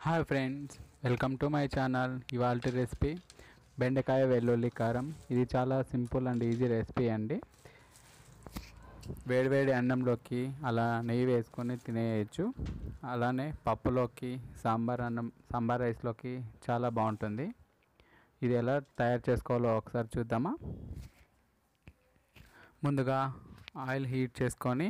hi friends welcome to my channel ఇవాళ recipe బెండకాయ వెల్లుల్లి కారం ఇది చాలా సింపుల్ అండ్ ఈజీ రెసిపీ అండి వేడివేడి అన్నంలోకి అలా నెయ్యి వేసుకొని తినేయచ్చు అలానే పప్పులోకి సాంబార్ అన్నం సాంబార్ రైస్లోకి చాలా బాగుంటుంది ఇది ఎలా తయారు చేసుకోవాలో ఒకసారి చూద్దామా ముందుగా ఆయిల్ హీట్ చేసుకొని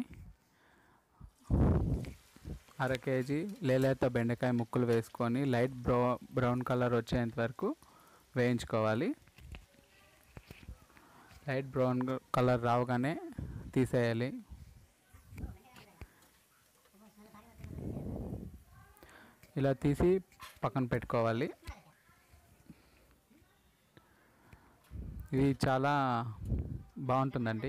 అర కేజీ లేలేత బెండకాయ ముక్కలు వేసుకొని లైట్ బ్రౌ బ్రౌన్ కలర్ వచ్చేంత వరకు వేయించుకోవాలి లైట్ బ్రౌన్ కలర్ రావగానే తీసేయాలి ఇలా తీసి పక్కన పెట్టుకోవాలి ఇది చాలా బాగుంటుందండి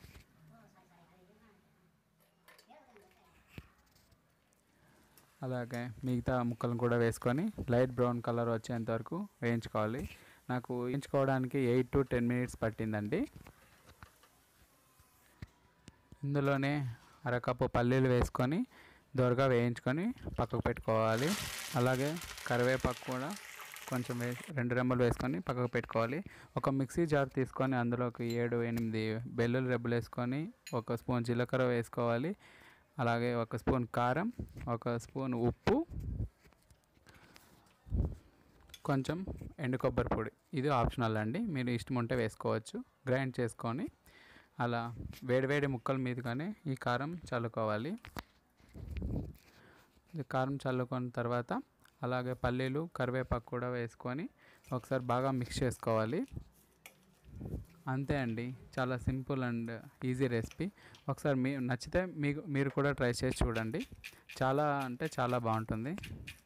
అలాగే మిగతా ముక్కలను కూడా వేసుకొని లైట్ బ్రౌన్ కలర్ వచ్చేంత వరకు వేయించుకోవాలి నాకు వేయించుకోవడానికి ఎయిట్ టు టెన్ మినిట్స్ పట్టిందండి ఇందులోనే అరకప్పు పల్లీలు వేసుకొని దోరగా వేయించుకొని పక్కకు పెట్టుకోవాలి అలాగే కరివేపాకు కూడా కొంచెం వే రెండు రెమ్మలు వేసుకొని పక్కకు పెట్టుకోవాలి ఒక మిక్సీ జార్ తీసుకొని అందులోకి ఏడు ఎనిమిది వెల్లుల్లి రెబ్బలు వేసుకొని ఒక స్పూన్ జీలకర్ర వేసుకోవాలి అలాగే ఒక స్పూన్ కారం ఒక స్పూన్ ఉప్పు కొంచెం ఎండు కొబ్బరి పొడి ఇది ఆప్షనల్ అండి మీరు ఇష్టం ఉంటే వేసుకోవచ్చు గ్రైండ్ చేసుకొని అలా వేడివేడి ముక్కల మీదుగానే ఈ కారం చల్లుకోవాలి ఈ కారం చల్లుకున్న తర్వాత అలాగే పల్లీలు కరివేపాకు కూడా వేసుకొని ఒకసారి బాగా మిక్స్ చేసుకోవాలి అంతే అండి చాలా సింపుల్ అండ్ ఈజీ రెసిపీ ఒకసారి మీ నచ్చితే మీకు మీరు కూడా ట్రై చేసి చూడండి చాలా అంటే చాలా బాగుంటుంది